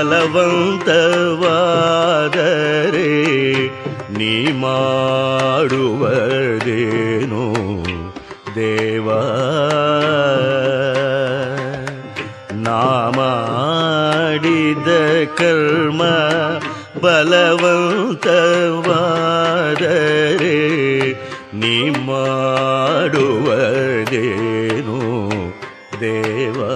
ಬಲವಂತವಾದರೆ ನೀ ಮಾಡುವುದೇನು ದೇವಾ ನಾ ಮಾಡಿದ ಕರ್ಮ ಬಲವಂತವಾದರೆ ನೀ ಮಾಡುವುದೇನು ದೇವಾ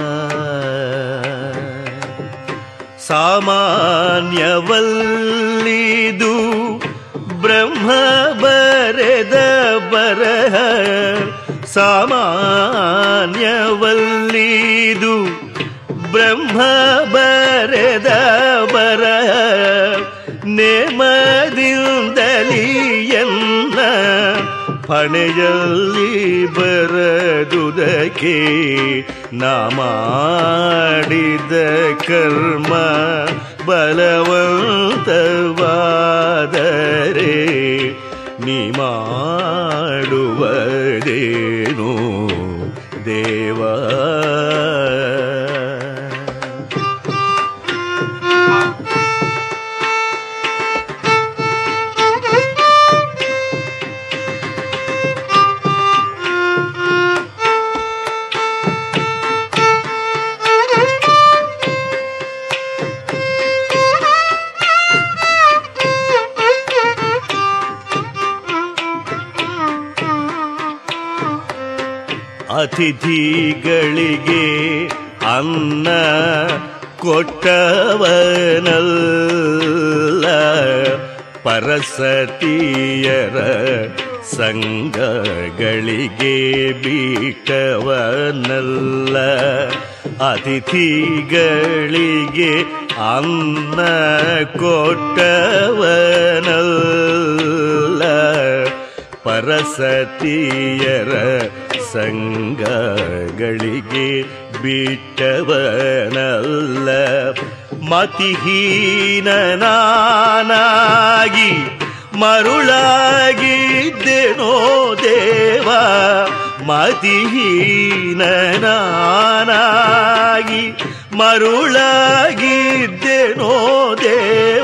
ಸಾಮಾನ್ಯವಲ್ಲಿದು ಬ್ರಹ್ಮ ಬರೆದ ಬರಹ ಸಾಮಾನ್ಯವಲ್ಲಿದು ಬ್ರಹ್ಮ ಬರೆದ ಬರಹ ನೇಮದಿಂದಲಿ ಎನ್ನ ಫಣೆಯಲ್ಲಿ ಬರದುದಕ್ಕೆ ನಾ ಮಾಡಿದ ಕರ್ಮ ಬಲವಂತವಾದರೆ ನೀ ಮಾಡುವುದೇನು ದೇವಾ ಅತಿಥಿಗಳಿಗೆ ಅನ್ನ ಕೊಟ್ಟವನಲ್ಲ ಪರಸತಿಯರ ಸಂಘಗಳಿಗೆ ಬಿಟ್ಟವನಲ್ಲ ಅತಿಥಿಗಳಿಗೆ ಅನ್ನ ಕೊಟ್ಟವನಲ್ಲ ಪರಸತಿಯರ ಸಂಘಗಳಿಗೆ ಬಿಟ್ಟವನಲ್ಲ ಮತಿಹೀನನಾಗಿ ಮರುಳಾಗಿದ್ದೆನೋ ದೇವ ಮತಿಹೀನನಾಗಿ ಮರುಳಾಗಿದ್ದೆನೋ ದೇವ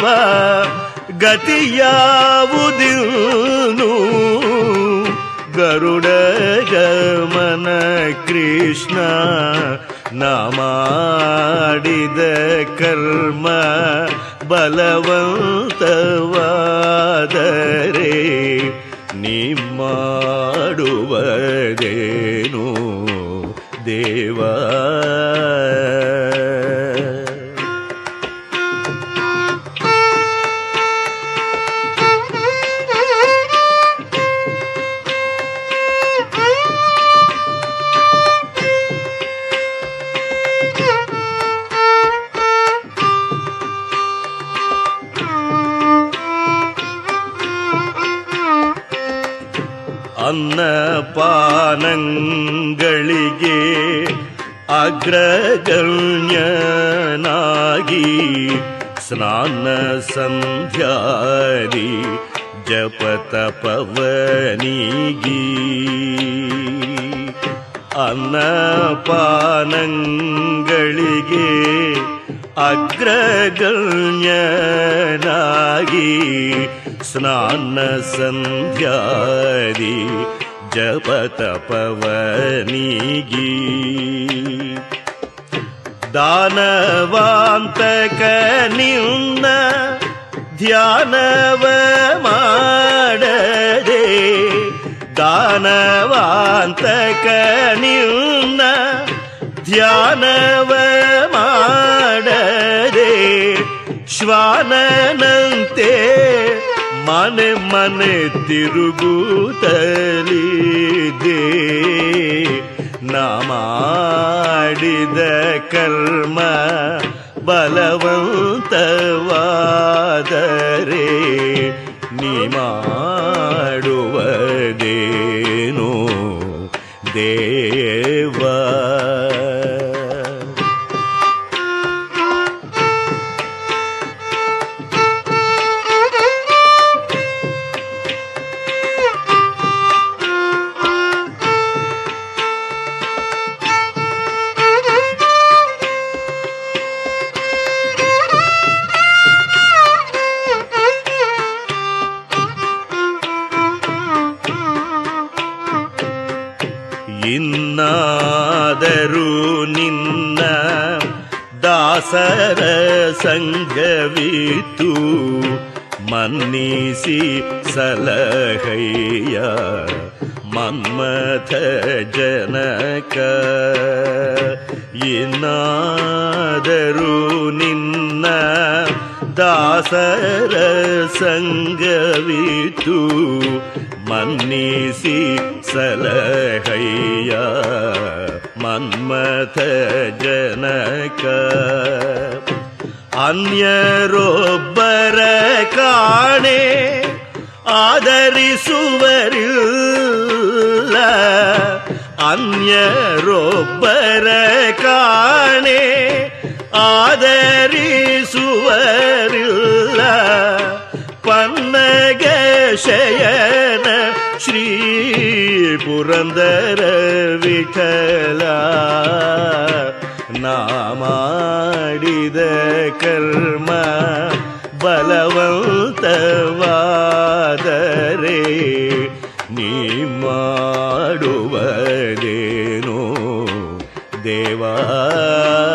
ಗತಿಯಾವುದಿನ್ನು ಗರುಡ ಗಮನ ಕೃಷ್ಣ ನಾ ಮಾಡಿದ ಕರ್ಮ ಬಲವಂತವಾದರೆ ನೀ ಮಾಡುವುದೇನು ದೇವಾ ಅನ್ನಪಾನಗಳಿಗೆ ಅಗ್ರಗಣ್ಯನಾಗಿ ಸ್ನಾನ ಸಂಧ್ಯಾದಿ ಜಪತ ಪವನಿಗಿ ಅನ್ನಪಾನಗಳಿಗೆ ಅಗ್ರಗಣ್ಯನಾಗಿ ಸ್ನಾನ ಸಂಧ್ಯಾದಿ ಜಪತ ಪವನಿಗಿ ದಾನವಾಂತಕ ನಿನ್ನ ಧ್ಯಾನವ ಮಾಡದೆ ದಾನವಾಂತಕ ನಿನ್ನ ಧ್ಯಾನವ ಮಾಡದೆ ಶ್ವಾನನಂತೆ ಮನೆ ಮನೆ ತಿರುಗುತ್ತಲಿದೆ ನಾ ಮಾಡಿದ ಕರ್ಮ ಬಲವಂತವಾದರೆ ನೀ ಮಾಡುವುದೇನು ದೇವಾ Thank you. ದಾಸರ ಸಂಗವಿತು ಮನ್ನಿಸಿ ಸಲಹಯ್ಯ ಮನ್ಮಥ ಜನಕ ಇನ್ನಾದರೂ ನಿನ್ನ ದಾಸರ ಸಂಗವಿತು ಮನ್ನಿಸಿ ಸಲಹಯ್ಯ ಮನ್ಮಥ ಜನಕ ಅನ್ಯರೊಬ್ಬರ ಕಾಣೆ ಆದರಿಸುವರಿಲ್ಲ ಅನ್ಯರೊಬ್ಬರ ಕಾಣೆ ಆದರಿಸುವರಿಲ್ಲ ಪನ್ನಗ ಶಯನ ಶ್ರೀ ಪುರಂದರ ವಿಠಲ ನಾ ಮಾಡಿದ ಕರ್ಮ ಬಲವಂತವಾದರೆ ನೀ ಮಾಡುವದೇನೋ ದೇವಾ